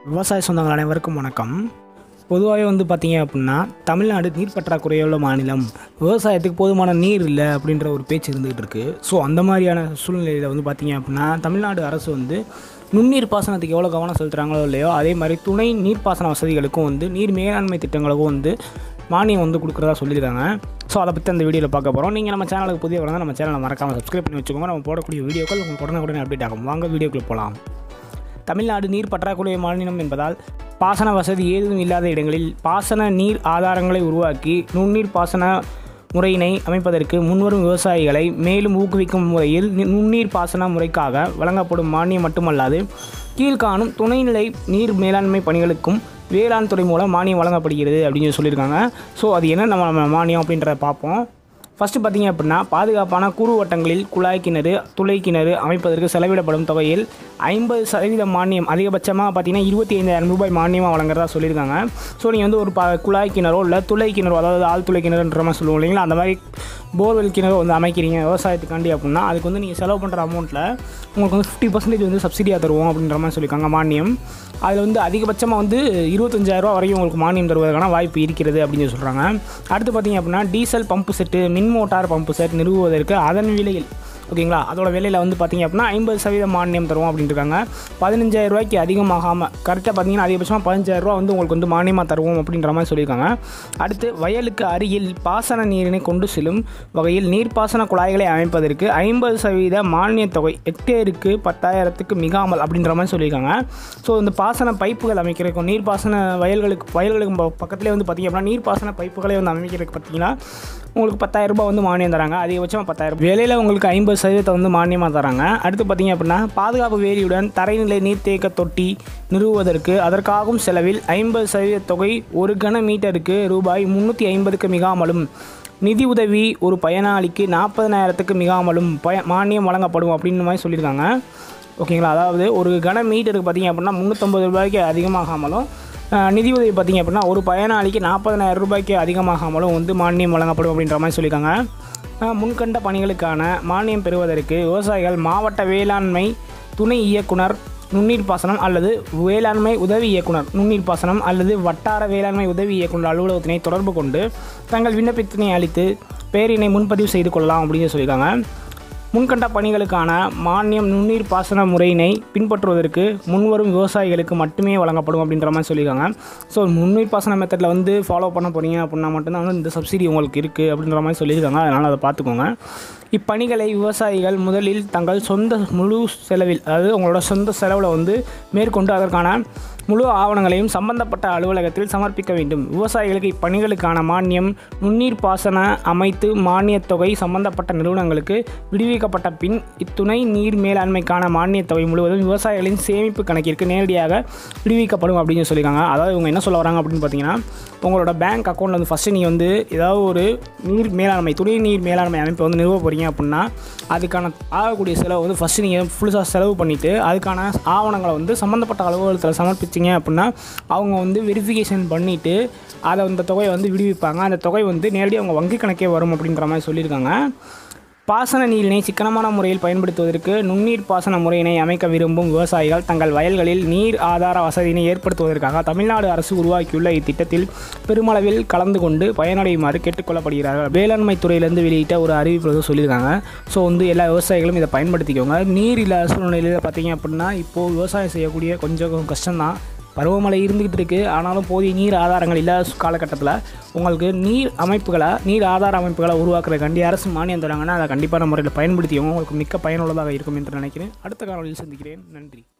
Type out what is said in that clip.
விவசாய சொந்தங்கள் அனைவருக்கும் வணக்கம் பொதுவாகவே வந்து பார்த்தீங்க அப்படின்னா தமிழ்நாடு நீர் பற்றாக்குறையுள்ள மாநிலம் விவசாயத்துக்கு போதுமான நீர் இல்லை அப்படின்ற ஒரு பேச்சு இருந்துகிட்டு இருக்குது ஸோ அந்த மாதிரியான சூழ்நிலையில் வந்து பார்த்தீங்க அப்படின்னா தமிழ்நாடு அரசு வந்து நுண்ணீர் பாசனத்துக்கு எவ்வளோ கவனம் செலுத்துகிறாங்களோ இல்லையோ அதே மாதிரி துணை நீர்ப்பாசன வசதிகளுக்கும் வந்து நீர் மேலாண்மை திட்டங்களுக்கும் வந்து மானியம் வந்து கொடுக்குறதா சொல்லியிருக்காங்க ஸோ அதை பற்றி அந்த வீடியோவில் பார்க்க போகிறோம் நீங்கள் நம்ம சேனலுக்கு புதிய வரங்க நம்ம சேனலை மறக்காமல் சப்ஸ்கிரைப் பண்ணி வச்சுக்கோங்க நம்ம போடக்கூடிய வீடியோக்கள் உங்களுக்கு உடனே உடனே அப்டேட் ஆகும் வாங்க வீடியோக்குள்ளே போகலாம் தமிழ்நாடு நீர் பற்றாக்குறை மாநிலம் என்பதால் பாசன வசதி ஏதும் இல்லாத இடங்களில் பாசன நீர் ஆதாரங்களை உருவாக்கி நுண்ணீர் பாசன முறையினை அமைப்பதற்கு முன்வரும் விவசாயிகளை மேலும் ஊக்குவிக்கும் முறையில் நி- நுண்ணீர் பாசன முறைக்காக வழங்கப்படும் மானியம் மட்டுமல்லாது கீழ்காணும் துணைநிலை நீர் மேலாண்மை பணிகளுக்கும் வேளாண் துறை மூலம் மானியம் வழங்கப்படுகிறது அப்படின்னு சொல்லி சொல்லியிருக்காங்க ஸோ அது என்ன நம்ம நம்ம மானியம் அப்படின்றத பார்ப்போம் ஃபஸ்ட்டு பார்த்தீங்க அப்படின்னா பாதுகாப்பான கூறு வட்டங்களில் குழாய் கிணறு துளை கிணறு அமைப்பதற்கு செலவிடப்படும் தொகையில் ஐம்பது சதவீத மானியம் அதிகபட்சமாக பார்த்தீங்கன்னா இருபத்தி ஐந்தாயிரம் ரூபாய் மானியமாக வழங்குறதா சொல்லியிருக்காங்க ஸோ நீங்கள் வந்து ஒரு ப குழாய் கிணறோ இல்லை துளை கிணறோ அதாவது ஆள் துளை கிணறுன்ற மாதிரி சொல்லுவோம் இல்லைங்களா அந்த மாதிரி போர்வெல் கிணறு வந்து அமைக்கிறீங்க விவசாயத்துக்காண்டி அப்படின்னா அதுக்கு வந்து நீங்கள் செலவு பண்ணுற அமௌண்ட்டில் உங்களுக்கு வந்து ஃபிஃப்டி பர்சன்டேஜ் வந்து சப்சிடியாக தருவோம் அப்படின்ற மாதிரி சொல்லியிருக்காங்க மானியம் அதில் வந்து அதிகபட்சமாக வந்து இருபத்தஞ்சாயிரரூவா வரைக்கும் உங்களுக்கு மானியம் தருவதற்கான வாய்ப்பு இருக்கிறது அப்படின்னு சொல்லி சொல்கிறாங்க அடுத்து பார்த்தீங்க அப்படின்னா டீசல் பம்பு செட்டு மின் மோட்டார் பம்பு செட் நிறுவுவதற்கு அதன் விலையில் ஓகேங்களா அதோட விலையில் வந்து பார்த்தீங்க அப்படின்னா ஐம்பது சதவீதம் மானியம் தருவோம் அப்படின்னு இருக்காங்க பதினஞ்சாயிரம் ரூபாய்க்கு அதிகமாகாமல் கரெக்டாக பார்த்தீங்கன்னா அதிகபட்சமாக பதினஞ்சாயிரம் ரூபா வந்து உங்களுக்கு வந்து மானியமாக தருவோம் அப்படின்ற மாதிரி சொல்லியிருக்காங்க அடுத்து வயலுக்கு அருகில் பாசன நீரினை கொண்டு செல்லும் வகையில் நீர்ப்பாசன குழாய்களை அமைப்பதற்கு ஐம்பது சதவீத மானியத் தொகை ஹெக்டேருக்கு பத்தாயிரத்துக்கு மிகாமல் அப்படின்ற மாதிரி சொல்லியிருக்காங்க ஸோ இந்த பாசன பைப்புகள் அமைக்கிறதுக்கும் நீர்ப்பாசன வயல்களுக்கு வயல்களுக்கு ப- பக்கத்துலேயே வந்து பார்த்திங்க அப்படின்னா நீர்ப்பாசன பைப்புகளை வந்து அமைக்கிறதுக்கு பார்த்தீங்கன்னா உங்களுக்கு பத்தாயிரம் ரூபாய் வந்து மானியம் தராங்க அதிகபட்சமாக பத்தாயிரம் விலையில் உங்களுக்கு ஐம்பது சதவீதத்தை வந்து மானியமாக தராங்க அடுத்து பார்த்தீங்க அப்படின்னா பாதுகாப்பு வேலியுடன் தரைநிலை நீர்த்தேக்க தொட்டி நிறுவுவதற்கு அதற்காகும் செலவில் ஐம்பது சதவீத தொகை ஒரு கன மீட்டருக்கு ரூபாய் முந்நூற்றி ஐம்பதுக்கு மிகாமலும் நிதி உதவி ஒரு பயனாளிக்கு நாற்பதனாயிரத்துக்கு மிகாமலும் பய மானியம் வழங்கப்படும் அப்படின்னு மாதிரி சொல்லியிருக்காங்க ஓகேங்களா அதாவது ஒரு கன மீட்டருக்கு பார்த்தீங்க அப்படின்னா முந்நூற்றம்பது ரூபாய்க்கு அதிகமாகாமலும் அஹ், நிதி உதவி பார்த்தீங்க அப்படின்னா ஒரு பயனாளிக்கு நாற்பதனாயிரம் ரூபாய்க்கு அதிகமாகாமலும் வந்து மானியம் வழங்கப்படும் அப்படின்ற மாதிரி சொல்லியிருக்காங்க அஹ், முன்கண்ட பணிகளுக்கான மானியம் பெறுவதற்கு விவசாயிகள் மாவட்ட வேளாண்மை துணை இயக்குனர் நுண்ணீர் பாசனம் அல்லது வேளாண்மை உதவி இயக்குனர் நுண்ணீர் பாசனம் அல்லது வட்டார வேளாண்மை உதவி இயக்குனர் அலுவலகத்தினை தொடர்பு கொண்டு தங்கள் விண்ணப்பத்தினை அளித்து பெயரினை முன்பதிவு செய்து கொள்ளலாம் அப்படின்னு சொல்லியிருக்காங்க முன்கண்ட பணிகளுக்கான மானியம் நுண்ணீர் பாசன முறையினை பின்பற்றுவதற்கு முன்வரும் விவசாயிகளுக்கு மட்டுமே வழங்கப்படும் அப்படின்ற மாதிரி சொல்லியிருக்காங்க ஸோ முன்னீர் பாசன மெத்தடில் வந்து ஃபாலோ பண்ண போறீங்க அப்படின்னா மட்டும்தான் வந்து இந்த சப்சிடி உங்களுக்கு இருக்குது அப்படின்ற மாதிரி சொல்லியிருக்காங்க அதனால் அதை பார்த்துக்கோங்க இப்பணிகளை விவசாயிகள் முதலில் தங்கள் சொந்த முழு செலவில் அதாவது உங்களோட சொந்த செலவில் வந்து மேற்கொண்டு அதற்கான முழு ஆவணங்களையும் சம்பந்தப்பட்ட அலுவலகத்தில் சமர்ப்பிக்க வேண்டும் விவசாயிகளுக்கு இப்பணிகளுக்கான மானியம் நுண்ணீர் பாசன அமைத்து மானியத் தொகை சம்பந்தப்பட்ட நிறுவனங்களுக்கு விடுவிக்கப்பட்ட பின் இத்துணை நீர் மேலாண்மைக்கான மானியத் தொகை முழுவதும் விவசாயிகளின் சேமிப்பு கணக்கிற்கு நேரடியாக விடுவிக்கப்படும் அப்படின்னு சொல்லியிருக்காங்க அதாவது இவங்க என்ன சொல்ல வராங்க அப்படின்னு பார்த்தீங்கன்னா உங்களோட பேங்க் அக்கௌண்ட்டில் வந்து ஃபஸ்ட்டு நீங்கள் வந்து ஏதாவது ஒரு நீர் மேலாண்மை துணை நீர் மேலாண்மை அமைப்பை வந்து நிறுவ போகிறீங்க அப்படின்னா அதுக்கான ஆகக்கூடிய செலவு வந்து ஃபஸ்ட்டு நீங்கள் ஃபுல்லாக செலவு பண்ணிவிட்டு அதுக்கான ஆவணங்களை வந்து சம்மந்தப்பட்ட அலுவலகத்தில் சமர்ப்பிச்சிங்க அப்படின்னா அவங்க வந்து வெரிஃபிகேஷன் பண்ணிவிட்டு அதை அந்த தொகையை வந்து விடுவிப்பாங்க அந்த தொகை வந்து நேரடியாக அவங்க வங்கி கணக்கே வரும் அப்படின்ற மாதிரி சொல்லியிருக்காங்க பாசன நீரினை சிக்கனமான முறையில் பயன்படுத்துவதற்கு நுண்ணீர் பாசன முறையினை அமைக்க விரும்பும் விவசாயிகள் தங்கள் வயல்களில் நீர் ஆதார வசதியினை ஏற்படுத்துவதற்காக தமிழ்நாடு அரசு உருவாக்கியுள்ள இத்திட்டத்தில் பெருமளவில் கலந்து கொண்டு பயனடையுமாறு கேட்டுக்கொள்ளப்படுகிறார்கள் வேளாண்மை துறையிலிருந்து வெளியிட்ட ஒரு அறிவிப்பு வந்து சொல்லியிருக்காங்க ஸோ வந்து எல்லா விவசாயிகளும் இதை பயன்படுத்திக்கோங்க நீர் இல்லாத சூழ்நிலையில் பார்த்தீங்க அப்படின்னா இப்போது விவசாயம் செய்யக்கூடிய கொஞ்சம் கஷ்டம்தான் பருவமழை இருந்துக்கிட்டு இருக்குது ஆனாலும் போதிய நீர் ஆதாரங்கள் இல்லாத காலகட்டத்தில் உங்களுக்கு நீர் அமைப்புகளை நீர் ஆதார அமைப்புகளை உருவாக்குறதுக்காண்டி அரசு மானியம் தராங்கன்னா அதை கண்டிப்பான முறையில் பயன்படுத்தியவங்க உங்களுக்கு மிக்க பயனுள்ளதாக இருக்கும் என்று நினைக்கிறேன் அடுத்த காணொலியில் சந்திக்கிறேன் நன்றி